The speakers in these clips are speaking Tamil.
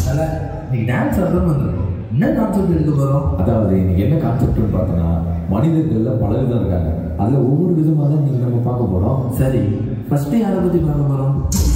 தல இன்னைக்கு டான்ஸ் ஆடுறோம் வந்திருக்கோம் என்ன கான்செப்ட் எடுக்க போகிறோம் அதாவது இன்னைக்கு என்ன கான்செப்ட்னு பார்த்தோன்னா மனிதர்கள்ல பல விதம் இருக்காங்க அதுல ஒவ்வொரு விதமாக தான் இன்னைக்கு நம்ம பார்க்க போறோம் சரி ஃபஸ்ட்டு யாரை பற்றி பார்க்க போகிறோம்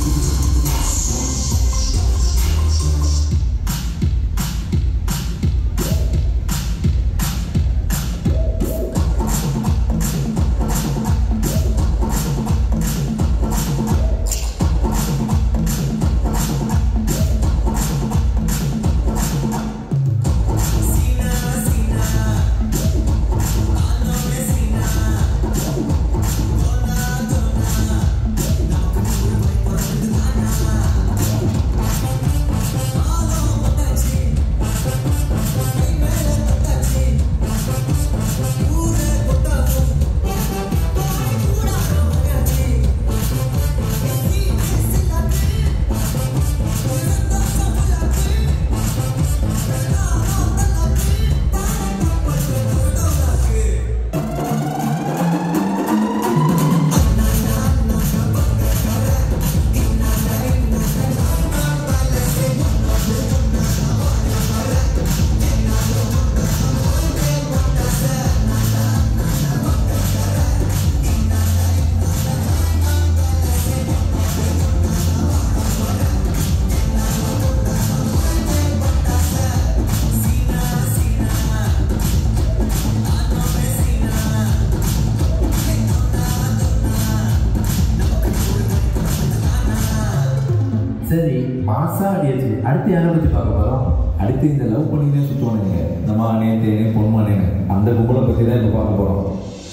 சரி மாசா ஆடியாச்சு அடுத்து யாரை பற்றி பார்க்க போகிறோம் அடுத்து இந்த லவ் பண்ணினே சுற்றுவானுங்க இந்த மானே தேனே பொன்மானேன்னு அந்த கும்பலை பற்றி தான் இப்போ பார்க்க போறோம்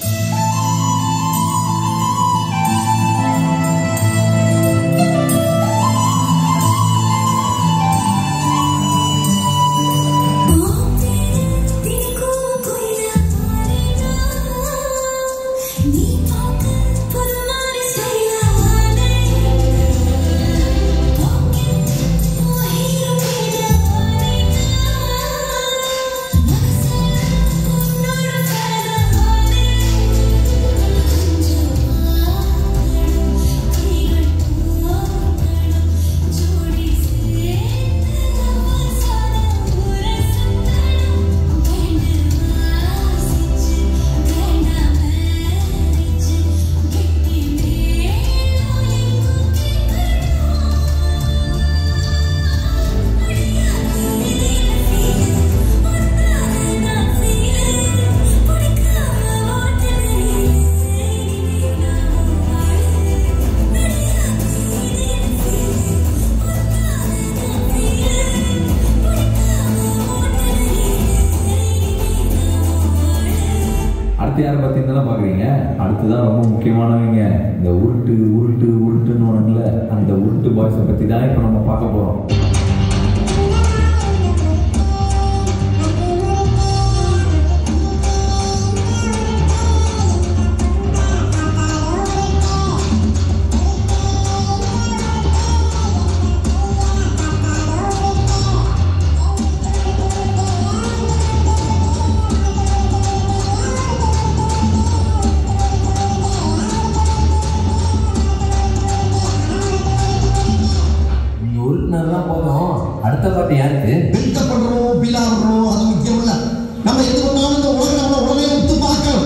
அடுத்து யாரை பற்றி இருந்தாலும் பார்க்குறீங்க அடுத்துதான் ரொம்ப முக்கியமானவங்க இந்த உருட்டு உருட்டு உருட்டுன்னு அந்த உருட்டு பாய்ஸை பற்றி தான் இப்போ நம்ம பார்க்க போகிறோம் நீங்கள் உறுப்பினர்லாம் போதும் அடுத்த பாட்டு யாருக்கு பெருக்க பண்றோம் பீலா பண்றோம் அது முக்கியம் இல்ல நம்ம எது பண்ணாலும் இந்த உலகம் நம்மள உடனே உத்து பார்க்கணும்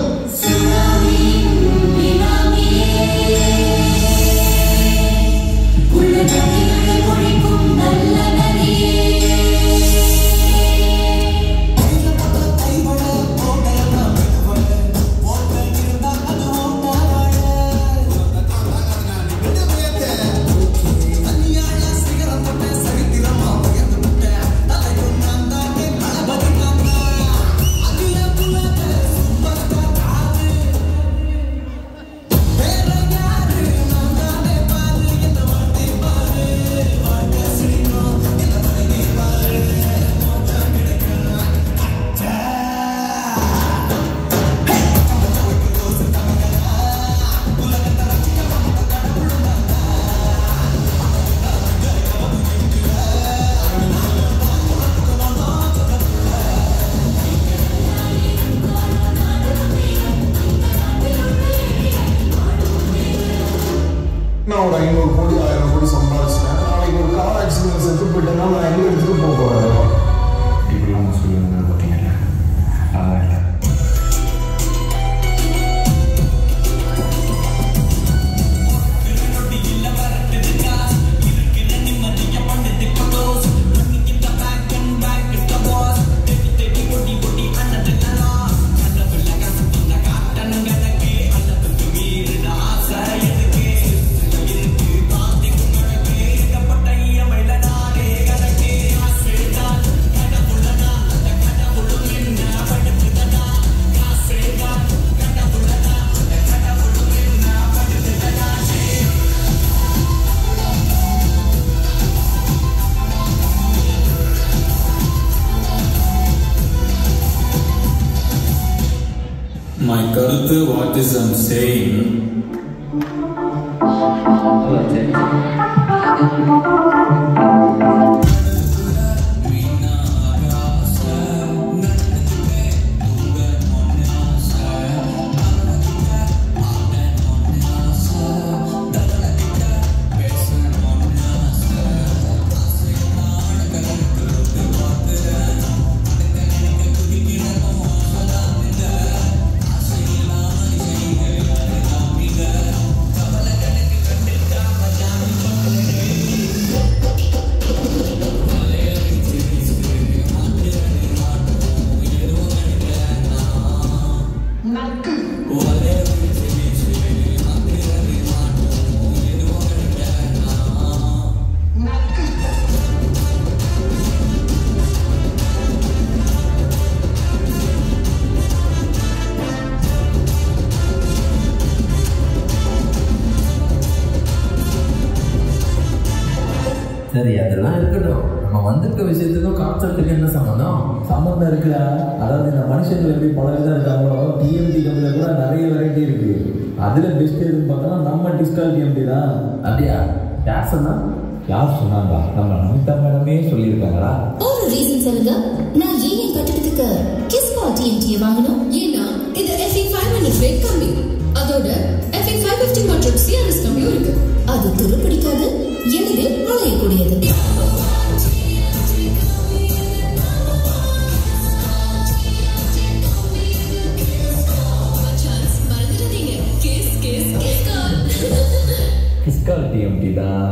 நான் ஒரு ஐநூறு கோடி ஆயிரம் கோடி சம்பாதிச்சிட்டேன் நாளைக்கு ஒரு கார் ஆக்சிடென்ட் செத்து போயிட்டேன்னா நான் எங்க எடுத்துட்டு போவேன் My கருத்து what is I'm saying சரி அதெல்லாம் இருக்கட்டும் நம்ம வந்திருக்க விஷயத்துக்கும் கான்செப்ட்டுக்கு என்ன சம்மந்தம் சம்மந்தம் இருக்குடா அதாவது இந்த மனுஷங்கள் எப்படி பல விதம் இருக்காங்களோ டிஎம்டி கம்பெனியில் கூட நிறைய வெரைட்டி இருக்கு அதுல பெஸ்ட் எதுன்னு பார்த்தோம்னா நம்ம டிஸ்கால் டிஎம்டி தான் அப்படியா யார் சொன்னா யார் சொன்னாங்க நம்ம நமிதா மேடமே சொல்லியிருக்காங்களா ஒரு ரீசன் சொல்லுங்க நான் ஏன் என் கட்டடத்துக்கு கிஸ் பால் டிஎம்டியை வாங்கணும் ஏன்னா இது எஃப்இ ஃபைவ் ஹண்ட்ரட் ரேட் கம்மி அதோட எஃப்இ ஃபைவ் ஃபிஃப்டி மற்றும் சிஆர்எஸ் கம்மியும் இருக்கு அது துரு பிடிக்காது எளிதில் நுழையக்கூடியது மறந்துடாதீங்க கிஸ் கிஸ் கிஸ் கால் டிஸ்கால் டிஎம்டி தான்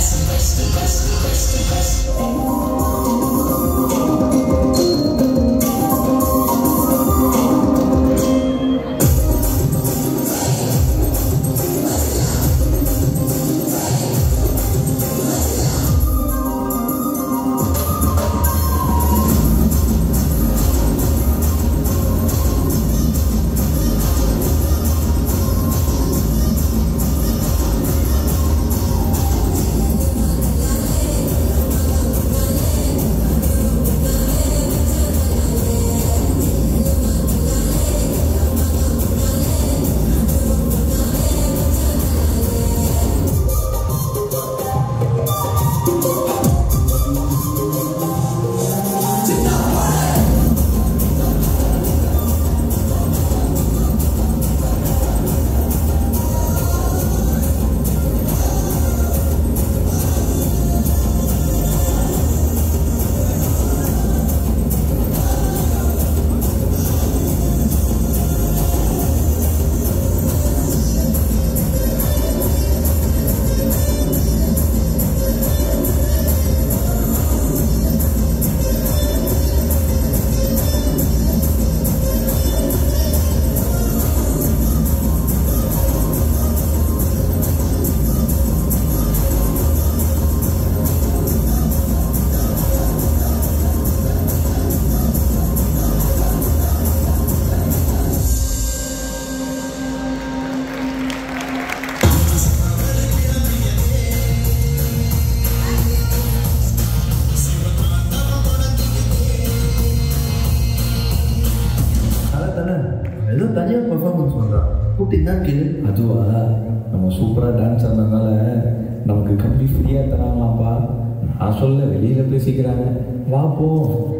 அதான் தானே ஏதோ தனியாக பெர்ஃபார்மன்ஸ் பண்ணுறான் கூப்பிட்டீங்கன்னா கேளு அதுவா நம்ம சூப்பராக டான்ஸ் ஆனதுனால நமக்கு கம்பி ஃப்ரீயாக தராங்களாப்பா நான் சொல்ல வெளியில் பேசிக்கிறாங்க வா போ